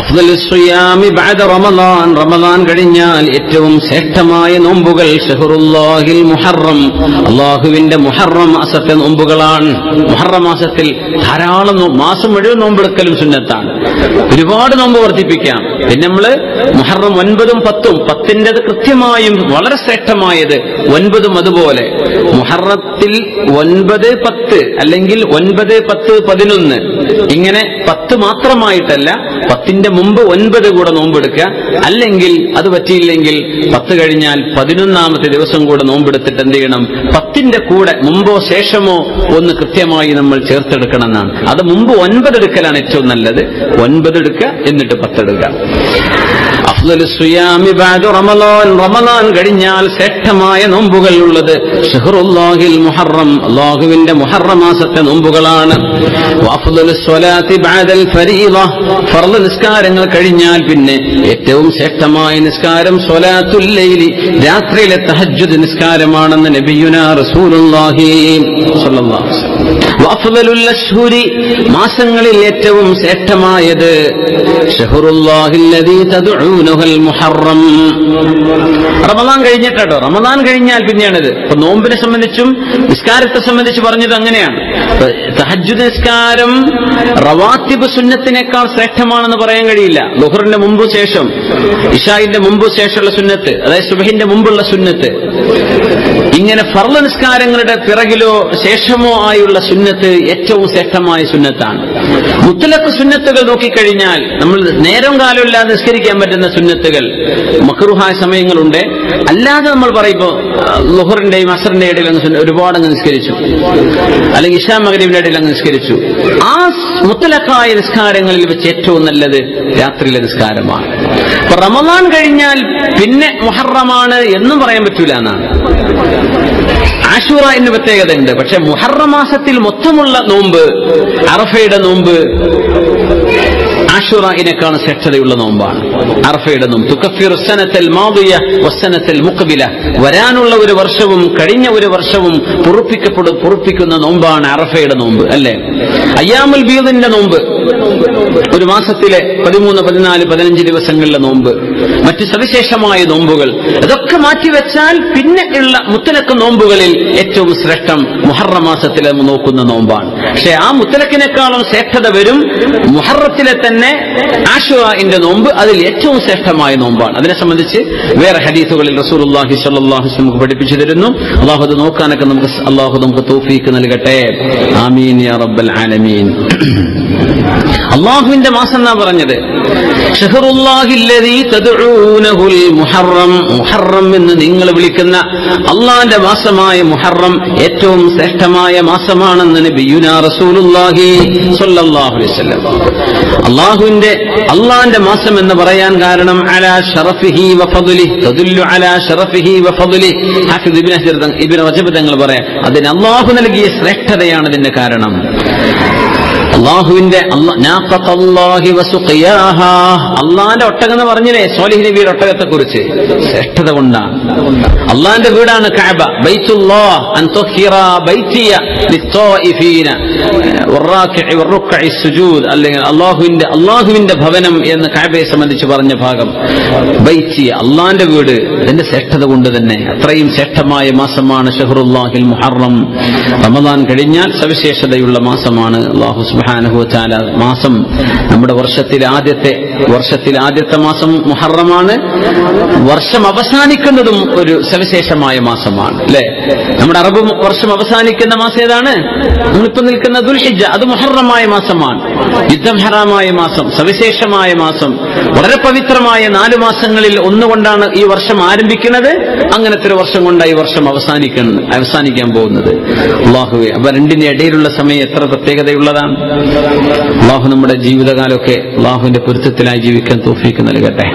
അഫ്ദൽ സുയാമി ബഅദ റമദാൻ റമദാൻ കഴിഞ്ഞാൽ ഏറ്റവും ശ്രേഷ്ഠമായ നോമ്പുകൾ ഷഹറുല്ലാഹിൽ മുഹറം അള്ളാഹുവിന്റെ മുഹറം മാസത്തെ നോമ്പുകളാണ് മുഹറം മാസത്തിൽ ധാരാളം നോ- മാസം മുഴുവൻ നോമ്പെടുക്കലും സുന്നത്താണ് ഒരുപാട് നോമ്പ് വർദ്ധിപ്പിക്കാം പിന്നെ നമ്മള് മുഹറം ഒൻപതും പത്തും പത്തിൻ്റെത് കൃത്യമായും വളരെ ശ്രേഷ്ഠമായത് ഒൻപതും അതുപോലെ മുഹറത്തിൽ ഒൻപത് പത്ത് അല്ലെങ്കിൽ ഒൻപത് പത്ത് പതിനൊന്ന് ഇങ്ങനെ പത്ത് മാത്രമായിട്ടല്ല പത്തിന്റെ മുമ്പ് ഒൻപത് കൂടെ നോമ്പെടുക്കുക അല്ലെങ്കിൽ അത് പറ്റിയില്ലെങ്കിൽ പത്ത് കഴിഞ്ഞാൽ പതിനൊന്നാമത്തെ ദിവസം കൂടെ നോമ്പെടുത്തിട്ട് എന്ത് ചെയ്യണം പത്തിന്റെ കൂടെ മുമ്പോ ശേഷമോ ഒന്ന് കൃത്യമായി നമ്മൾ ചേർത്തെടുക്കണം എന്നാണ് അത് മുമ്പ് ഒൻപത് എടുക്കലാണ് ഏറ്റവും നല്ലത് ഒൻപത് എടുക്കുക എന്നിട്ട് പത്തെടുക്കുക അഫ്ദൽ സുയാമി ബഅദ റമളാൻ റമളാൻ കഴിഞ്ഞാൽ ശ്രേഷ്ഠമായ നോമ്പുകൾ ഉള്ളത് ഷഹറുല്ലാഹിൽ മുഹറം അല്ലാഹുവിന്റെ മുഹറം മാസത്തെ നോമ്പുകളാണ് വഅഫ്ദലു സ്വലാത്തി ബഅദൽ ഫരീള ഫർള് നിസ്കാരങ്ങൾ കഴിഞ്ഞാൽ പിന്നെ ഏറ്റവും ശ്രേഷ്ഠമായ നിസ്കാരം സ്വലാത്തുൽ ലൈലി രാത്രിയിലെ തഹജ്ജുദ് നിസ്കാരമാണെന്ന് നബിയുന റസൂലുള്ളാഹി സ്വല്ലല്ലാഹു അലൈഹി വസല്ലം വഅഫ്ദലുൽ അശ്ഹുരി മാസങ്ങളിൽ ഏറ്റവും ശ്രേഷ്ഠമായത് ഷഹറുല്ലാഹില്ലദീ തദ്ഊനഹുൽ മുഹറം റമദാൻ കഴിഞ്ഞിട്ടോ റമദാൻ കഴിഞ്ഞാൽ പിന്നെയാണിത് ഇപ്പൊ നോമ്പിനെ സംബന്ധിച്ചും നിസ്കാരത്തെ സംബന്ധിച്ച് പറഞ്ഞത് അങ്ങനെയാണ് ഇപ്പൊ തഹജ്ജുദ് നിസ്കാരം റവാത്തിബ് സുന്നത്തിനേക്കാൾ ശ്രേഷ്ഠമാണെന്ന് പറയാൻ കഴിയില്ല ലുഹറിന്റെ മുമ്പ് ശേഷം ഇഷായിന്റെ മുമ്പ് ശേഷമുള്ള സുന്നത്ത് അതായത് സുബഹിന്റെ മുമ്പുള്ള സുന്നത്ത് ഇങ്ങനെ ഫർള നിസ്കാരങ്ങളുടെ പിറകിലോ ശേഷമോ ആയുള്ള സുന്നത്ത് ഏറ്റവും ശ്രേഷ്ഠമായ സുന്നത്താണ് മുത്തലക്ക് സുന്നത്തുകൾ നോക്കിക്കഴിഞ്ഞാൽ നമ്മൾ നേരം കാലമില്ലാതെ നിസ്കരിക്കാൻ പറ്റുന്ന സുന്നത്തുകൾ മക്രുഹായ സമയങ്ങളുണ്ട് അല്ലാതെ നമ്മൾ പറയുമ്പോൾ ലുഹറിന്റെയും അസറിന്റെ ഇടയിൽ അങ്ങ് സുന്ന- ഒരുപാട് അങ്ങ് നിസ്കരിച്ചു അല്ലെങ്കിൽ ഇഷാ മകരീബിന്റെ ഇടയിൽ അങ്ങ് നിസ്കരിച്ചു ആ മുത്തലക്കായ നിസ്കാരങ്ങളിൽ വെച്ച് ഏറ്റവും നല്ലത് രാത്രിയിലെ നിസ്കാരമാണ് അപ്പൊ റമദാൻ കഴിഞ്ഞാൽ പിന്നെ മുഹറമാണ് എന്നും പറയാൻ പറ്റൂല എന്നാണ് ആഷൂറ എന്ന് പ്രത്യേകതയുണ്ട് പക്ഷെ മുഹറം മാസത്തിൽ മൊത്തമുള്ള നോമ്പ് അറഫയുടെ നോമ്പ് ആഷുറയിനേക്കാൾ ശ്രേഷ്ഠതയുള്ള നോമ്പാണ് അറഫയുടെ നോമ്പ് തുക്കഫിർ സനത്തൽ മാദിയ വസനത്തൽ മുഖബില വരാനുള്ള ഒരു വർഷവും കഴിഞ്ഞ ഒരു വർഷവും പൊറുപ്പിക്കപ്പെടും പൊറുപ്പിക്കുന്ന നോമ്പാണ് അറഫയുടെ നോമ്പ് അല്ലേ അയ്യാമുൽ ബീദിന്റെ നോമ്പ് ഒരു മാസത്തിലെ പതിമൂന്ന് പതിനാല് പതിനഞ്ച് ദിവസങ്ങളിലെ നോമ്പ് മറ്റ് സവിശേഷമായ നോമ്പുകൾ ഇതൊക്കെ മാറ്റിവെച്ചാൽ പിന്നെ ഉള്ള മുത്തലക്ക് നോമ്പുകളിൽ ഏറ്റവും ശ്രേഷ്ഠം മുഹറം മാസത്തിലെ നോക്കുന്ന നോമ്പാണ് പക്ഷെ ആ മുത്തലക്കിനേക്കാളും ശ്രേഷ്ഠത വരും മുഹറത്തിലെ തന്നെ ആഷുറന്റെ നോമ്പ് അതിൽ ഏറ്റവും ശ്രേഷ്ഠമായ നോമ്പാണ് അതിനെ സംബന്ധിച്ച് വേറെ ഹദീസുകളിൽ റസൂലുള്ളാഹി സ്വല്ലല്ലാഹു അലൈഹി വസല്ലം നമുക്ക് പഠിപ്പിച്ചു തരുന്നു അള്ളാഹു അത് നോക്കാനൊക്കെ നമുക്ക് അള്ളാഹു നമുക്ക് തൗഫീക്ക് നൽകട്ടെ ആമീൻ യാ റബ്ബൽ ആലമീൻ അള്ളാഹുവിന്റെ മാസം എന്നാ പറഞ്ഞത് ഷഹറുല്ലാഹില്ലദീ തദ്ഊനഹുൽ മുഹറം മുഹറം എന്ന് നിങ്ങൾ വിളിക്കുന്ന അള്ളാന്റെ മാസമായ മുഹറം ഏറ്റവും ശ്രേഷ്ഠമായ മാസമാണെന്ന് നബിയുനാ റസൂലുള്ളാഹി സ്വല്ലല്ലാഹു അലൈഹി വസല്ലം അള്ളാഹുവിന്റെ അള്ളാന്റെ മാസം എന്ന് പറയാൻ കാരണം അലാ ഷറഫിഹി വഫദുലി തദുല്ലു അലാ ഷറഫിഹി വഫദുലി ഹാഫിദ് ഇബ്നു ഹജർ തങ്ങൾ- ഇബ്നു റജബ് തങ്ങൾ പറയാം അതിന് അള്ളാഹു നൽകിയ ശ്രേഷ്ഠതയാണ് ഇതിന്റെ കാരണം അള്ളാഹുവിന്റെ അള്ളാന്റെ ഒട്ടകം എന്ന് പറഞ്ഞില്ലേ സോലിഹ് നബിയുടെ ഒട്ടകത്തെ കുറിച്ച് ശ്രേഷ്ഠത കൊണ്ടാണ് അള്ളാന്റെ വീടാണ് കാബ ബൈത്തുല്ലാഹ് അൻ തുഹിറ ബൈത്തിയ ലിത്വാഇഫീന والراكع والركع السجود അല്ലെങ്കിൽ അള്ളാഹുവിന്റെ അള്ളാഹുവിന്റെ ഭവനം എന്ന് കാബയെ സംബന്ധിച്ച് പറഞ്ഞ ഭാഗം ബൈത്തിയ അള്ളാന്റെ വീട് അതിന്റെ ശ്രേഷ്ഠത കൊണ്ട് തന്നെ അത്രയും ശ്രേഷ്ഠമായ മാസമാണ് ഷഹറുല്ലാഹിൽ മുഹറം റമദാൻ കഴിഞ്ഞാൽ സവിശേഷതയുള്ള മാസമാണ് അള്ളാഹു സുബ്ഹാനഹു വതആല മാസം നമ്മുടെ വർഷത്തിലെ ആദ്യത്തെ വർഷത്തിലെ ആദ്യത്തെ മാസം മുഹറമാണ് വർഷം അവസാനിക്കുന്നതും ഒരു സവിശേഷമായ മാസമാണ് അല്ലെ നമ്മുടെ അറബ് വർഷം അവസാനിക്കുന്ന മാസം ഏതാണ് നമ്മളിപ്പോ നിൽക്കുന്ന ദുൽഹിജ അത് മുഹറമായ മാസമാണ് യുദ്ധം ഹറാമായ മാസം സവിശേഷമായ മാസം വളരെ പവിത്രമായ നാല് മാസങ്ങളിൽ ഒന്നുകൊണ്ടാണ് ഈ വർഷം ആരംഭിക്കുന്നത് അങ്ങനത്തെ ഒരു വർഷം കൊണ്ടാണ് ഈ വർഷം അവസാനിക്കുന്നത് അവസാനിക്കാൻ പോകുന്നത് അള്ളാഹുവെ അപ്പൊ രണ്ടിന്റെ ഇടയിലുള്ള സമയം എത്ര പ്രത്യേകതയുള്ളതാണ് അള്ളാഹു നമ്മുടെ ജീവിതകാലമൊക്കെ അള്ളാഹുവിന്റെ പൊരുത്തത്തിലായി ജീവിക്കാൻ തോഫീക്ക് നൽകട്ടെ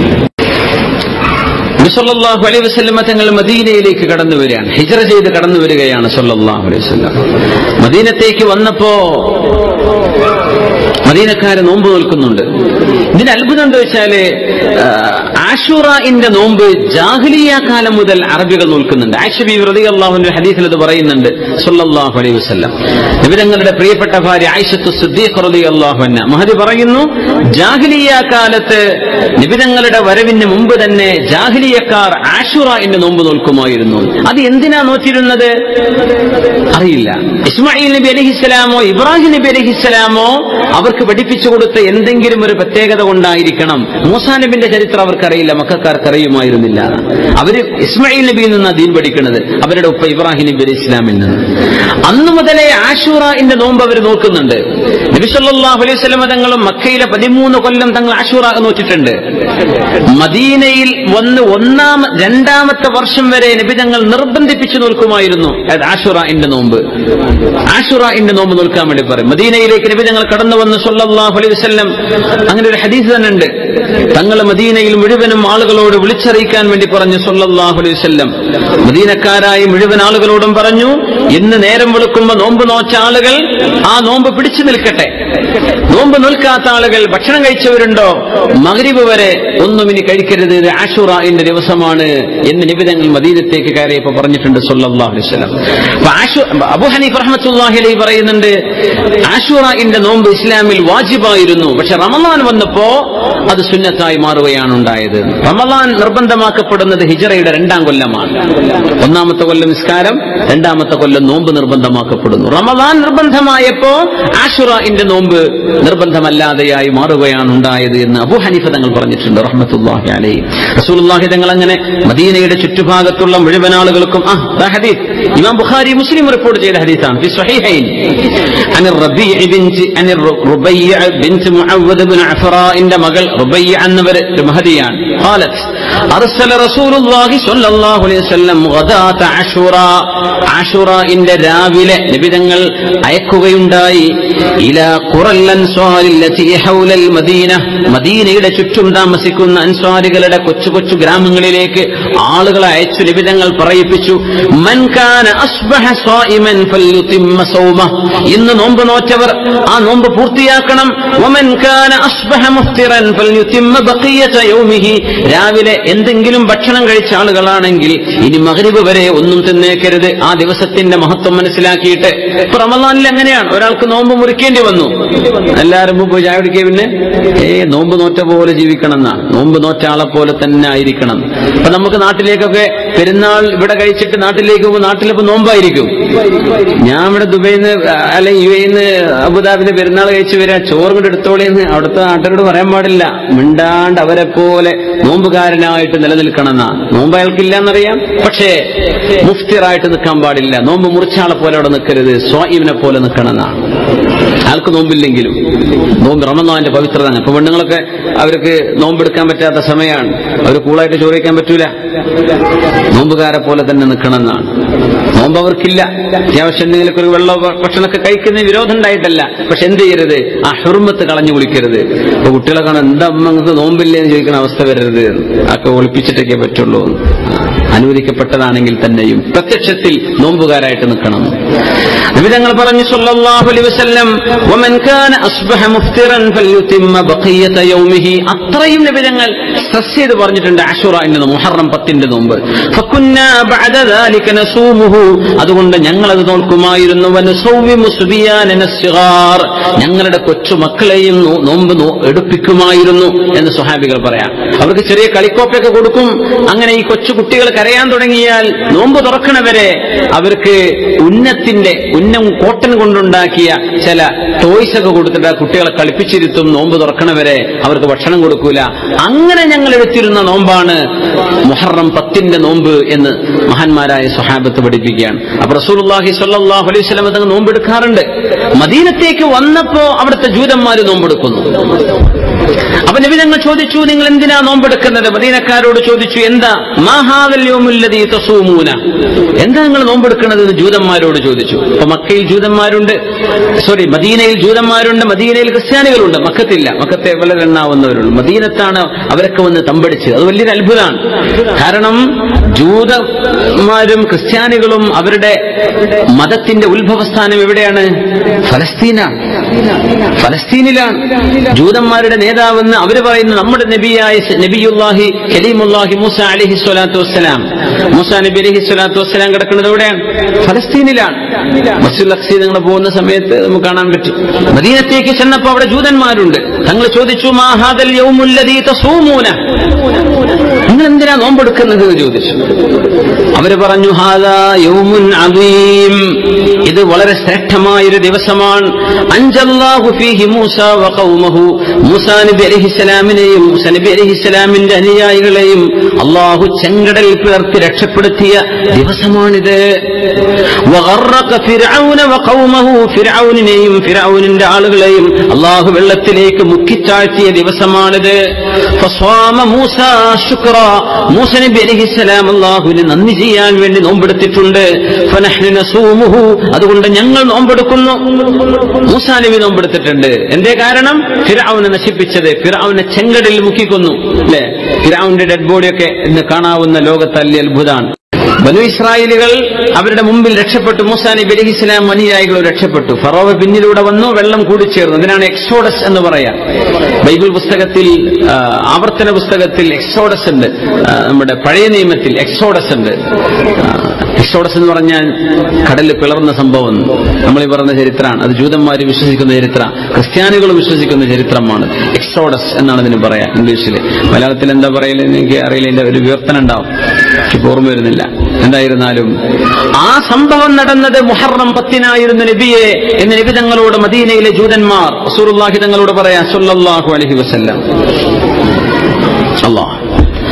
നബി സല്ലല്ലാഹു അലൈഹി വസല്ലമ തങ്ങൾ മദീനയിലേക്ക് കടന്നു വരികയാണ് ഹിജറ ചെയ്ത് കടന്നു വരികയാണ് സല്ലല്ലാഹു അലൈഹി വസല്ലം മദീനത്തേക്ക് വന്നപ്പോ മദീനക്കാരെ നോമ്പ് നോൽക്കുന്നുണ്ട് ഇതിന് അത്ഭുതം എന്താ വെച്ചാല് ആ, ആഷുറന്റെ നോമ്പ് ജാഹ്ലിയ കാലം മുതൽ അറബികൾ നോൽക്കുന്നുണ്ട് ആഷബി വ്രതി അള്ളാഹുന്റെ ഹദീസിൽ അത് പറയുന്നുണ്ട് സല്ലല്ലാഹു അലൈഹി വസല്ലം നിബിതങ്ങളുടെ പ്രിയപ്പെട്ട ഭാര്യ ആയിഷത്തു സിദ്ദീഖ് റളി അള്ളാഹുന്ന മഹദി പറയുന്നു ജാഹ്ലിയ കാലത്ത് നിബിതങ്ങളുടെ വരവിന് മുമ്പ് തന്നെ ജാഹ്ലിയക്കാർ ആഷുറ എന്ന് നോമ്പ് നോൽക്കുമായിരുന്നു അത് എന്തിനാ നോറ്റിരുന്നത് അറിയില്ല ഇസ്മായിൽ നബി അലഹിസ്സലാമോ ഇബ്രാഹിം നബി അലഹിസ്സലാമോ അവർക്ക് പഠിപ്പിച്ചു കൊടുത്ത എന്തെങ്കിലും ഒരു പ്രത്യേകത കൊണ്ടായിരിക്കണം മൂസാ നബിന്റെ ചരിത്രം അവർക്കറിയില്ല മക്കാർക്ക് അറിയുമായിരുന്നില്ല അവര് ഇസ്മായിൽ നബിയിൽ നിന്നാണ് ദീൻ പഠിക്കുന്നത് അവരുടെ ഉപ്പ ഇബ്രാഹിം നബി അലി ഇസ്ലാമിൽ നിന്ന് അന്നു മുതലേ ആഷൂറന്റെ നോമ്പ് അവർ നോക്കുന്നുണ്ട് നബി സല്ലല്ലാഹു അലൈഹി വസല്ലം തങ്ങളും മക്കയിലെ പതിമൂന്ന് കൊല്ലം തങ്ങൾ ആഷൂറ നോറ്റിട്ടുണ്ട് മദീനയിൽ വന്ന് ഒന്നാം രണ്ടാമത്തെ വർഷം വരെ നബി തങ്ങൾ നിർബന്ധിപ്പിച്ചു നോൽക്കുമായിരുന്നു അത് ആഷുറന്റെ നോമ്പ് ആഷുറന്റെ നോമ്പ് നോൽക്കാൻ വേണ്ടി പറയും മദീനയിലേക്ക് നബി തങ്ങൾ കടന്നു വന്ന് സല്ലല്ലാഹു അലൈഹി വസല്ലം അങ്ങനെ ഒരു ഹദീസ് തന്നെ ഉണ്ട് തങ്ങൾ മദീനയിൽ മുഴുവനും ആളുകളോട് വിളിച്ചറിയിക്കാൻ വേണ്ടി പറഞ്ഞു സല്ലല്ലാഹു അലൈഹി വസല്ലം മദീനക്കാരായ മുഴുവൻ ആളുകളോടും പറഞ്ഞു ഇന്ന് നേരം വെളുക്കുമ്പോ നോമ്പ് നോച്ച ആളുകൾ ആ നോമ്പ് പിടിച്ചു നിൽക്കട്ടെ നോമ്പ് നിൽക്കാത്ത ആളുകൾ ഭക്ഷണം കഴിച്ചവരുണ്ടോ മഗ്രിബ് വരെ ഒന്നും ഇനി കഴിക്കരുത് ഇത് ആഷുറന്റെ ദിവസമാണ് എന്ന് നിബിതങ്ങൾ മദീനത്തേക്ക് കയറിയപ്പോ പറഞ്ഞിട്ടുണ്ട് സല്ലല്ലാഹു അലൈഹി വസല്ലം അപ്പൊ ആഷു അബു ഹനീഫ് റഹ്മത്തുള്ളാഹി അലൈഹി പറയുന്നുണ്ട് ആഷുറന്റെ നോമ്പ് ഇസ്ലാമിൽ വാജിബായിരുന്നു പക്ഷെ റമദാൻ വന്നപ്പോ അത് സുന്നത്തായി മാറുകയാണ് ഉണ്ടായത് റമദാൻ നിർബന്ധമാക്കപ്പെടുന്നത് ഹിജറയുടെ രണ്ടാം കൊല്ലമാണ് ഒന്നാമത്തെ കൊല്ലം നിസ്കാരം രണ്ടാമത്തെ കൊല്ലം നോമ്പ് നിർബന്ധമാക്കപ്പെടുന്നു റമദാൻ നിർബന്ധമായപ്പോ ആഷുറന്റെ നോമ്പ് നിർബന്ധമല്ലാതെയായി മാറുകയാണ് ഉണ്ടായത് എന്ന് അബു ഹനീഫ തങ്ങൾ പറഞ്ഞിട്ടുണ്ട് റഹ്മത്തുല്ലാഹി അലൈഹി റസൂലുള്ളാഹി തങ്ങൾ അങ്ങനെ മദീനയുടെ ചുറ്റുഭാഗത്തുള്ള മുഴുവൻ ആളുകൾക്കും ആ ദാ ഹദീസ് ഇമാം ബുഖാരി മുസ്ലിം റിപ്പോർട്ട് ചെയ്ത ഹദീസാണ് ഫി സ്വഹീഹൈൻ عن الربيع بنت عن الربيع بنت معوذ بن عفراء إن مغل ربيع എന്നവർ ഒരു മഹദിയാണ് قالت أرسل رسول الله صلى الله عليه وسلم غداة عاشوراء ആഷുറന്റെ രാവിലെ നിബിതങ്ങൾ അയക്കുകയുണ്ടായി ഇല ഖുറൽ അൻസ്വാരില്ലതി ഹൗലൽ മദീന മദീനയുടെ ചുറ്റും താമസിക്കുന്ന അൻസ്വാരികളുടെ കൊച്ചു കൊച്ചു ഗ്രാമങ്ങളിലേക്ക് ആളുകളെ അയച്ചു നിബിതങ്ങൾ പറയിപ്പിച്ചു മൻ കാന അസ്ബഹ സ്വായിമൻ ഫല്യുതിമ്മ സൗമ ഇന്ന് നോമ്പ് നോറ്റവർ ആ നോമ്പ് പൂർത്തിയാക്കണം വമൻ കാന അസ്ബഹ മുഫ്തിറൻ ഫല്യുതിമ്മ ബഖിയത യൗമിഹി രാവിലെ എന്തെങ്കിലും ഭക്ഷണം കഴിച്ച ആളുകളാണെങ്കിൽ ഇനി മഗ്രിബ് വരെ ഒന്നും തിന്നേക്കരുത് ആ ദിവസത്തിന്റെ മഹത്വം മനസ്സിലാക്കിയിട്ട് ഇപ്പൊ റമദാനിൽ എങ്ങനെയാണ് ഒരാൾക്ക് നോമ്പ് മുറിക്കേണ്ടി വന്നു എല്ലാവരും മുമ്പ് ചായ കുടിക്കുക പിന്നെ ഏ നോമ്പ് നോറ്റ പോലെ ജീവിക്കണം എന്നാ നോമ്പ് നോറ്റ ആളെ പോലെ തന്നെ ആയിരിക്കണം അപ്പൊ നമുക്ക് നാട്ടിലേക്കൊക്കെ പെരുന്നാൾ ഇവിടെ കഴിച്ചിട്ട് നാട്ടിലേക്ക് പോകുമ്പോൾ നാട്ടിലിപ്പോ നോമ്പായിരിക്കും ഞാൻ ഇവിടെ ദുബൈയിൽ നിന്ന് അല്ലെ യു എന്ന് അബുദാബിന്ന് പെരുന്നാൾ കഴിച്ചു വരാ ചോറും കൂടെ എടുത്തോളിയെന്ന് അവിടുത്തെ നാട്ടുകാരോട് പറയാൻ പാടില്ല മിണ്ടാണ്ട് അവരെ പോലെ നോമ്പുകാരനായിട്ട് നിലനിൽക്കണം എന്നാ നോമ്പ് അയാൾക്കില്ല എന്നറിയാം പക്ഷേ മുഫ്തിറായിട്ട് നിൽക്കാൻ പാടില്ല നോമ്പ് മുറിച്ചാളെ പോലെ അവിടെ നിൽക്കരുത് സ്വായിമിനെ പോലെ നിൽക്കണം എന്നാ ആൾക്ക് നോമ്പില്ലെങ്കിലും നോമ്പ് റമദാന്റെ പവിത്രത ഇപ്പൊ പെണ്ണുങ്ങളൊക്കെ അവർക്ക് നോമ്പെടുക്കാൻ പറ്റാത്ത സമയമാണ് അവർ കൂളായിട്ട് ചോറ് കഴിക്കാൻ പറ്റൂല നോമ്പുകാരെ പോലെ തന്നെ നിൽക്കണം എന്നാണ് നോമ്പ് അവർക്കില്ല അത്യാവശ്യം എന്തെങ്കിലുമൊക്കെ ഒരു വെള്ളം ഭക്ഷണമൊക്കെ കഴിക്കുന്ന വിരോധം ഉണ്ടായിട്ടല്ല പക്ഷെ എന്ത് ചെയ്യരുത് ആ ഹെർമത്ത് കളഞ്ഞു കുളിക്കരുത് ഇപ്പൊ കുട്ടികളെ കാണാൻ എന്താ അമ്മ നിങ്ങൾക്ക് നോമ്പില്ലേ എന്ന് ചോദിക്കുന്ന അവസ്ഥ വരരുത് ഒക്കെ ഒളിപ്പിച്ചിട്ടൊക്കെ പറ്റുള്ളൂ അനുവദിക്കപ്പെട്ടതാണെങ്കിൽ തന്നെയും പ്രത്യക്ഷത്തിൽ നോമ്പുകാരായിട്ട് നിൽക്കണം വിധങ്ങൾ പറഞ്ഞു സല്ലല്ലാഹു അലൈഹി വസല്ലം വമൻ കാന അസ്ബഹ മുഫ്തിറൻ ഫല്യുതിമ്മ ബഖിയത യൗമിഹി അത്രയും നിബിധങ്ങൾ സ്ട്രെസ് ചെയ്ത് പറഞ്ഞിട്ടുണ്ട് ആഷുറ എന്നത് മുഹറം പത്തിന്റെ നോമ്പ് ഫകുന്ന ബഅദ ദാലിക നസൂമുഹു അതുകൊണ്ട് ഞങ്ങൾ അത് നോക്കുമായിരുന്നു വനസൗവിമു സുബിയാനന സിഗാർ ഞങ്ങളുടെ കൊച്ചു മക്കളെയും നോ- നോമ്പ് നോ- എടുപ്പിക്കുമായിരുന്നു എന്ന് സുഹാബികൾ പറയാം അവർക്ക് ചെറിയ കളിക്കോപ്പയൊക്കെ കൊടുക്കും അങ്ങനെ ഈ കൊച്ചു കുട്ടികൾ കരയാൻ തുടങ്ങിയാൽ നോമ്പ് തുറക്കണവരെ അവർക്ക് ഉന്നത്തിന്റെ ഉന്നം കോട്ടൺ കൊണ്ടുണ്ടാക്കിയ ചില ടോയ്സ് ഒക്കെ കൊടുത്തിട്ട് ആ കുട്ടികളെ കളിപ്പിച്ചിരുത്തും നോമ്പ് തുറക്കണവരെ അവർക്ക് ഭക്ഷണം കൊടുക്കൂല അങ്ങനെ ഞങ്ങൾ എടുത്തിരുന്ന നോമ്പാണ് മുഹറം പത്തിന്റെ നോമ്പ് എന്ന് മഹാന്മാരായ സ്വഹാബത്ത് പഠിപ്പിക്കുകയാണ് അപ്പൊ റസൂലുള്ളാഹി സ്വല്ലല്ലാഹു അലൈഹി വസല്ലം തങ്ങൾ നോമ്പെടുക്കാറുണ്ട് മദീനത്തേക്ക് വന്നപ്പോ അവിടുത്തെ ജൂതന്മാര് നോമ്പെടുക്കുന്നു അപ്പൊ അപ്പൊ നബി ഞങ്ങൾ ചോദിച്ചു നിങ്ങൾ എന്തിനാ നോമ്പെടുക്കുന്നത് മദീനക്കാരോട് ചോദിച്ചു എന്താ മാഹാവല്യോമുല്ലതീ തസൂമൂന എന്താ നിങ്ങൾ നോമ്പെടുക്കുന്നത് എന്ന് ജൂതന്മാരോട് ചോദിച്ചു അപ്പൊ മക്കയിൽ ജൂതന്മാരുണ്ട് സോറി മദീനയിൽ ജൂതന്മാരുണ്ട് മദീനയിൽ ക്രിസ്ത്യാനികളുണ്ട് മക്കത്തില്ല മക്കത്തെ വളരെ എണ്ണാവുന്നവരുള്ളൂ മദീനത്താണ് അവരൊക്കെ വന്ന് തമ്പടിച്ച് അത് വലിയൊരു അത്ഭുതമാണ് കാരണം ജൂതന്മാരും ക്രിസ്ത്യാനികളും അവരുടെ മതത്തിന്റെ ഉത്ഭവസ്ഥാനം എവിടെയാണ് ഫലസ്തീനാണ് ഫലസ്തീനിലാണ് ജൂതന്മാരുടെ നേതാവെന്ന് അവര് പറയുന്ന നമ്മുടെ നബിയായ സ- നബിയുല്ലാഹി കലീമുല്ലാഹി മൂസ അലഹി സ്വലാത്തു വസ്സലാം മൂസ നബി അലഹി സ്വലാത്തു വസ്സലാം കിടക്കുന്നത് എവിടെയാണ് ഫലസ്തീനിലാണ് മസ്ജിദ് അക്സി നിങ്ങൾ പോകുന്ന സമയത്ത് നമുക്ക് കാണാൻ പറ്റും മദീനത്തേക്ക് ചെന്നപ്പോ അവിടെ ജൂതന്മാരുണ്ട് തങ്ങൾ ചോദിച്ചു മാഹാദൽ യൗമുല്ലദീ തസൂമൂന നിങ്ങൾ എന്തിനാ നോമ്പെടുക്കുന്നത് എന്ന് ചോദിച്ചു അവര് പറഞ്ഞു ഹാദാ യൗമുൻ അദീം ഇത് വളരെ ശ്രേഷ്ഠമായൊരു ദിവസമാണ് അഞ്ചല്ലാഹു ഫീഹി മൂസ വ ഖൗമഹു മൂസ നബി അലൈഹിസ്സലാമിനെയും മൂസ നബി അലൈഹിസ്സലാമിന്റെ അനുയായികളെയും അള്ളാഹു ചെങ്കടൽ പിളർത്തി രക്ഷപ്പെടുത്തിയ ദിവസമാണിത് വഗറഖ ഫിർഔന വ ഖൗമഹു ഫിർഔനിനെയും ഫിർഔനിന്റെ ആളുകളെയും അള്ളാഹു വെള്ളത്തിലേക്ക് മുക്കിത്താഴ്ത്തിയ ദിവസമാണിത് ഫസ്വാമ മൂസ ശുക്ര മൂസ നബി അലൈഹിസ്സലാം അള്ളാഹുവിന് നന്ദി ചെയ്യാൻ വേണ്ടി നോമ്പെടുത്തിട്ടുണ്ട് ഫനഹ്നു നസൂമുഹു അതുകൊണ്ട് ഞങ്ങൾ നോമ്പെടുക്കുന്നു മൂസാ നബി നോമ്പെടുത്തിട്ടുണ്ട് എന്തേ കാരണം ഫിറൌനെ നശിപ്പിച്ചത് ഫിറൌനെ ചെങ്കടലിൽ മുക്കിക്കൊന്നു അല്ലെ ഫിറൌന്റെ ഡെഡ് ബോഡിയൊക്കെ ഇന്ന് കാണാവുന്ന ലോകത്തല്ലിയ അത്ഭുതമാണ് ബനു ഇസ്രായേലുകൾ അവരുടെ മുമ്പിൽ രക്ഷപ്പെട്ടു മൂസാ നബി അലൈഹി ഇസ്ലാം അനുയായികൾ രക്ഷപ്പെട്ടു ഫറോവ പിന്നിലൂടെ വന്നു വെള്ളം കൂടിച്ചേർന്നു അതിനാണ് എക്സോഡസ് എന്ന് പറയാം ബൈബിൾ പുസ്തകത്തിൽ ആ, ആവർത്തന പുസ്തകത്തിൽ എക്സോഡസ് ഉണ്ട് ആ, നമ്മുടെ പഴയ നിയമത്തിൽ എക്സോഡസ് ഉണ്ട് ആ, എക്സോഡസ് എന്ന് പറഞ്ഞാൽ കടലിൽ പിളർന്ന സംഭവം നമ്മൾ ഈ പറഞ്ഞ ചരിത്രമാണ് അത് ജൂതന്മാർ വിശ്വസിക്കുന്ന ചരിത്രം ക്രിസ്ത്യാനികൾ വിശ്വസിക്കുന്ന ചരിത്രമാണ് എക്സോഡസ് എന്നാണ് ഇതിന് പറയാ ഇംഗ്ലീഷിൽ മലയാളത്തിൽ എന്താ പറയലെന്ന് എനിക്ക് അറിയില്ല ഇതിന്റെ ഒരു വിവർത്തനം ഉണ്ടാവും എനിക്ക് ഓർമ്മ വരുന്നില്ല എന്തായിരുന്നാലും ആ സംഭവം നടന്നത് മുഹറം പത്തിനായിരുന്നു നബിയെ എന്ന് നബി തങ്ങളോട് മദീനയിലെ ജൂതന്മാർ റസൂലുള്ളാഹി തങ്ങളോട് പറയാം സല്ലല്ലാഹു അലൈഹി വസല്ലം അല്ലാഹ്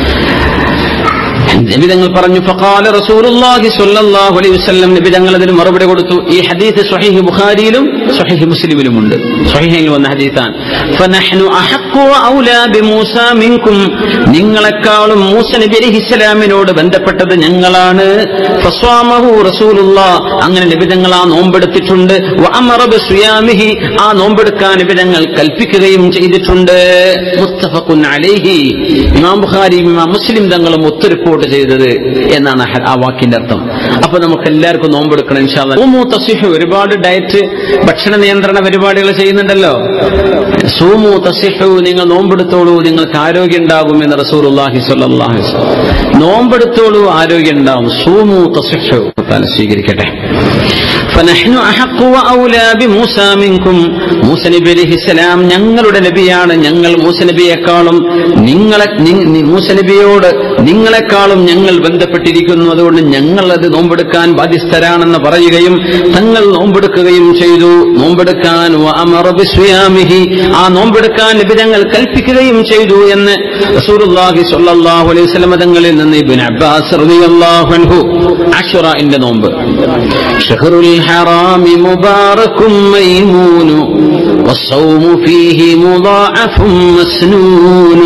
നബി തങ്ങൾ പറഞ്ഞു ഫഖാല റസൂലുള്ളാഹി സ്വല്ലല്ലാഹു അലൈഹി വസല്ലം നബി തങ്ങൾ അതിന് മറുപടി കൊടുത്തു ഈ ഹദീസ് സ്വഹീഹ് ബുഖാരിയിലും സ്വഹീഹ് മുസ്ലിമിലുമുണ്ട് സ്വഹീഹിൽ വന്ന ഹദീസാണ് ഫനഹ്നു അഹഖു ഔലാ ബിമൂസ മിൻകും നിങ്ങളെക്കാളും മൂസ നബി അലൈഹിസ്സലാമിനോട് ബന്ധപ്പെട്ടത് ഞങ്ങളാണ് ഫസ്വാമഹു റസൂലുള്ളാഹ് അങ്ങനെ നബി തങ്ങൾ ആ നോമ്പെടുത്തിട്ടുണ്ട് വഅമറ ബിസ്വിയാമിഹി ആ നോമ്പെടുക്കാൻ നബി തങ്ങൾ കൽപ്പിക്കുകയും ചെയ്തിട്ടുണ്ട് മുത്തഫഖുൻ അലൈഹി ഇമാം ബുഖാരി ഇമാം മുസ്ലിം തങ്ങളും ഒത്തു റിപ്പോർട്ട് ചെയ്തത് എന്നാണ് ഹ- ആ വാക്കിന്റെ അർത്ഥം അപ്പൊ നമുക്ക് എല്ലാവർക്കും നോമ്പെടുക്കണം ഇൻഷാല്ലാ. സൂമു തസിഹു ഒരുപാട് ഡയറ്റ് ഭക്ഷണ നിയന്ത്രണ പരിപാടികൾ ചെയ്യുന്നുണ്ടല്ലോ സൂമു തസിഹു നിങ്ങൾ നോമ്പെടുത്തോളൂ നിങ്ങൾക്ക് ആരോഗ്യം ഉണ്ടാകും എന്ന് റസൂലുള്ളാഹി സ്വല്ലല്ലാഹു അലൈഹി വസല്ലം നോമ്പെടുത്തോളൂ ആരോഗ്യം ഉണ്ടാവും സൂമു തസിഹു താല സ്വീകരിക്കട്ടെ فنحن أحق وأولى بموسى منكم മൂസ നബി അലൈഹിസ്സലാം ഞങ്ങളുടെ നബിയാണ് ഞങ്ങൾ മൂസ നബിയെക്കാളും നിങ്ങളെ നി- നി- മൂസ നബിയോട് നിങ്ങളെക്കാളും ഞങ്ങൾ ബന്ധപ്പെട്ടിരിക്കുന്നു അതുകൊണ്ട് ഞങ്ങൾ അത് നോമ്പെടുക്കാൻ ബാധ്യസ്ഥരാണെന്ന് പറയുകയും തങ്ങൾ നോമ്പെടുക്കുകയും ചെയ്തു നോമ്പെടുക്കാൻ വഅമറ ബിസ്വിയാമിഹി ആ നോമ്പെടുക്കാൻ നബി തങ്ങൾ കൽപ്പിക്കുകയും ചെയ്തു എന്ന് റസൂലുള്ളാഹി സ്വല്ലല്ലാഹു അലൈഹി വസല്ലം തങ്ങളിൽ നിന്ന് ഇബ്നു അബ്ബാസ് റളിയല്ലാഹു അൻഹു അഷുറഇന്റെ നോമ്പ് ഷഹറുൽ ഹറാം മുബാറകും മൈമൂൻ والصوم فيه مضاعف مسنون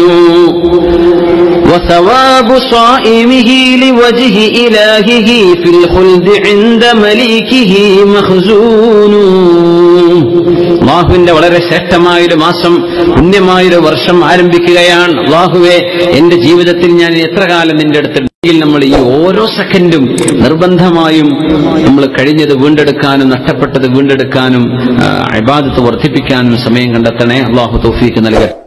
وثواب صائمه لوجه إلهه في الخلد عند مليكه مخزون അള്ളാഹുവിന്റെ വളരെ ശ്രേഷ്ഠമായൊരു മാസം പുണ്യമായൊരു വർഷം ആരംഭിക്കുകയാണ് അള്ളാഹുവെ എന്റെ ജീവിതത്തിൽ ഞാൻ എത്ര കാലം നിന്റെ അടുത്തുണ്ടെങ്കിൽ നമ്മൾ ഈ ഓരോ സെക്കൻഡും നിർബന്ധമായും നമ്മൾ കഴിഞ്ഞത് വീണ്ടെടുക്കാനും നഷ്ടപ്പെട്ടത് വീണ്ടെടുക്കാനും ഇബാദത്ത് വർദ്ധിപ്പിക്കാനും സമയം കണ്ടെത്തണേ അള്ളാഹു തൗഫീക്ക് നൽകട്ടെ